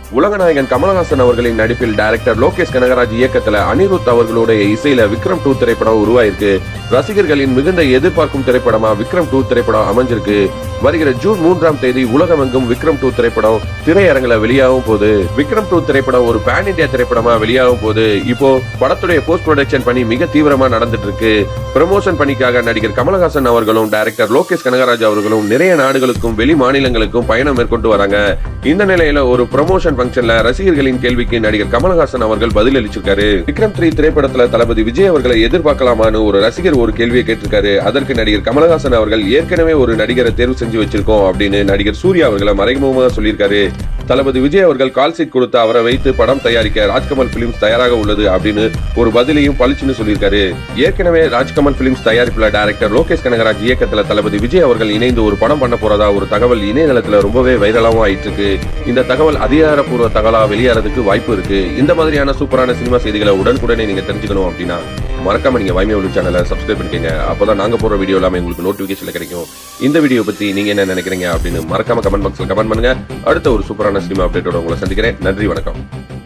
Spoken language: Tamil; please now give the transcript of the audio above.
உலகநாயகன் கமலஹாசன் அவர்களின் நடிப்பில் டைரக்டர் லோகேஷ் கனகராஜ் இயக்கத்துல அனிருத் அவர்களுடைய இசையில விக்ரம் டூ திரைப்படம் உருவாயிருக்கு ரசிகர்களின் மிகுந்த எதிர்பார்க்கும் திரைப்படமா விக்ரம் டூ திரைப்படம் அமைஞ்சிருக்கு வருகிற ஜூன் மூன்றாம் தேதி உலகமெங்கும் விக்ரம் டூ திரைப்படம் திரையரங்குல வெளியாகும் போது விக்ரம் டூ திரைப்படம் ஒரு பேன் இந்தியா திரைப்படமா வெளியாகும் போது இப்போ படத்துடைய போஸ்ட் ப்ரொடக்ஷன் பணி மிக தீவிரமா நடந்துட்டு இருக்கு ப்ரமோஷன் பணிக்காக நடிகர் கமலஹாசன் அவர்களும் டைரக்டர் லோகேஷ் கனகராஜ் அவர்களும் நிறைய நாடுகளுக்கும் வெளி மாநிலங்களுக்கும் பயணம் மேற்கொண்டு வராங்க இந்த நிலையில ஒரு ப்ரமோஷன் ஃபங்க்ஷன்ல ரசிகர்களின் கேள்விக்கு நடிகர் கமலஹாசன் அவர்கள் பதில் அளிச்சிருக்காரு விக்ரம் த்ரீ திரைப்படத்துல தளபதி விஜய் அவர்களை எதிர்பார்க்கலாமான்னு ஒரு ரசிகர் ஒரு கேள்வியை கேட்டிருக்காரு அதற்கு நடிகர் கமலஹாசன் அவர்கள் ஏற்கனவே ஒரு நடிகரை தேர்வு செஞ்சு வச்சிருக்கோம் அப்படின்னு நடிகர் சூர்யா அவர்களை மறைமுகமாக சொல்லியிருக்காரு தளபதி விஜய் அவர்கள் கால் சீட் கொடுத்து அவரை வைத்து படம் தயாரிக்க ராஜ்கமல் பிலிம்ஸ் தயாராக உள்ளது அப்படின்னு ஒரு பதிலையும் பளிச்சுன்னு சொல்லியிருக்காரு ஏற்கனவே ராஜ்கமல் பிலிம்ஸ் தயாரிப்புல டைரக்டர் லோகேஷ் கனகராஜ் இயக்கத்துல தளபதி விஜய் அவர்கள் இணைந்து ஒரு படம் பண்ண போறதா ஒரு தகவல் இணையதளத்துல ரொம்பவே வைரலாவும் ஆயிட்டு இருக்கு இந்த தகவல் அதிகாரப்பூர்வ தகவலா வெளியாறதுக்கு வாய்ப்பு இருக்கு இந்த மாதிரியான சூப்பரான சினிமா செய்திகளை உடனுக்குடனே நீங்க தெரிஞ்சுக்கணும் அப்படின்னா மறக்காம நீங்க வைமை ஒளி சேனலை சப்ஸ்கிரைப் பண்ணிக்கங்க அப்பதான் நாங்க போற வீடியோ எல்லாமே உங்களுக்கு நோட்டிபிகேஷன்ல கிடைக்கும் இந்த வீடியோ பத்தி நீங்க என்ன நினைக்கிறீங்க அப்படின்னு மறக்காம கமெண்ட் பாக்ஸ்ல கமெண்ட் பண்ணுங்க அடுத்த ஒரு சூப்பரான சினிமா அப்டேட்டோட உங்களை சந்திக்கிறேன் நன்றி வணக்கம்